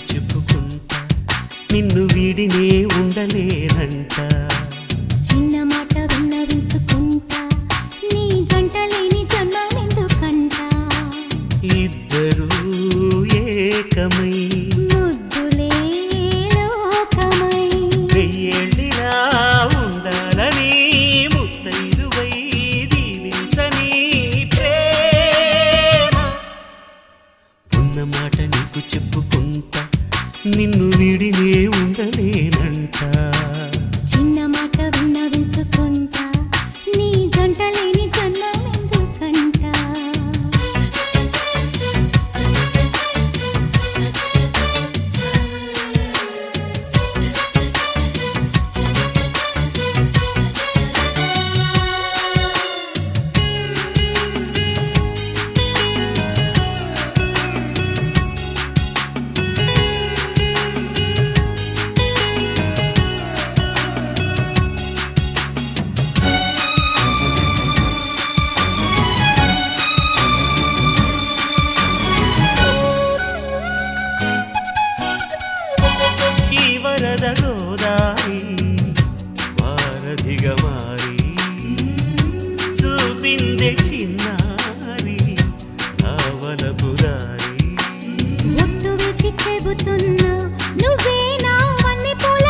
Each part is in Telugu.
చెప్పుకుంటా నిన్ను వీడినే ఉండలేనంట చిన్న మాట విన్నవించుకుంటా నీ జంట లేని జన్మమెందుకంట ఇద్దరు ఏకమై ముద్దులే లోకమై వెయ్యేళ్ళినా ఉండాలని ముత్తైదువై దీవించని ప్రేమ ఉన్న మాట నీకు చెప్పుకుంటా నిన్ను వీడినే ఉండలేనంట చిన్న మాట విన్నవించుకుంటా నీ జంట లేని జన్మమెందుకంట ఈ వరద గోదారి వారధిగా మారి చూపిందే చిన్నారి నావలపు దారి ఒట్టు వేసి చెబుతున్నా నువ్వే నా వన్ని పూల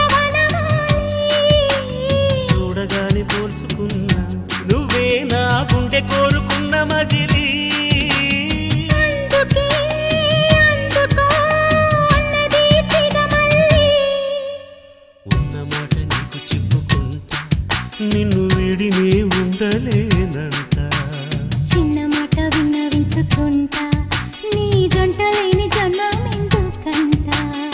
చూడగానే పోల్చుకున్నా నువ్వే నా గుండె కోరుకున్న మజిలీ అందుకే అందుకో అన్నది తిరమల్లి ఉన్న మాట నీకు చెప్పుకుంటా నిన్ను విడినే ఉండలేనంట చిన్న మాట విన్నవించుకుంటా నీ జంట లేని జన్మమెందుకంట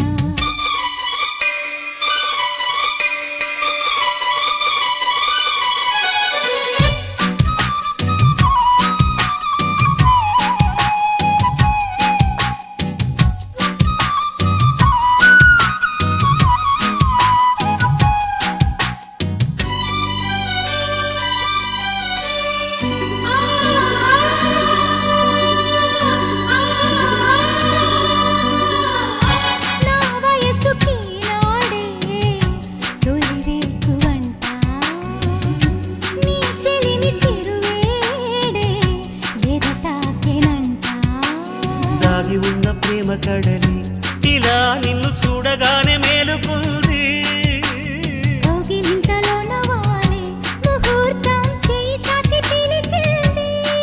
నా వయసుకి నాడే తొలి వేకువంట నీ చెలిని చిరువేడే లేద తాకెనంట దాగి ఉన్న ప్రేమ కడలి ఇలా నిన్ను చూడగానే మేలుకుంది కౌగిలింతలోన వాలే ముహూర్తం చేయి చాచి పిలిచింది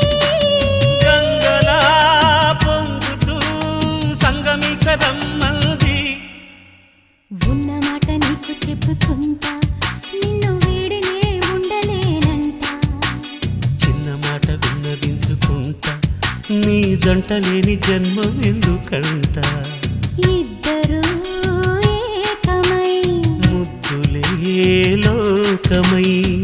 గంగలా పొంగుతూ సంగమికరమ్మంది ఉన్న మాట నీకు చెప్పుకుంటా నిన్ను వీడినే ఉండలేనంట చిన్న మాట విన్నవించుకుంటా నీ జంట లేని జన్మం ఎందుకంట ఇద్దరు ఏకమై ముద్దులే లోకమై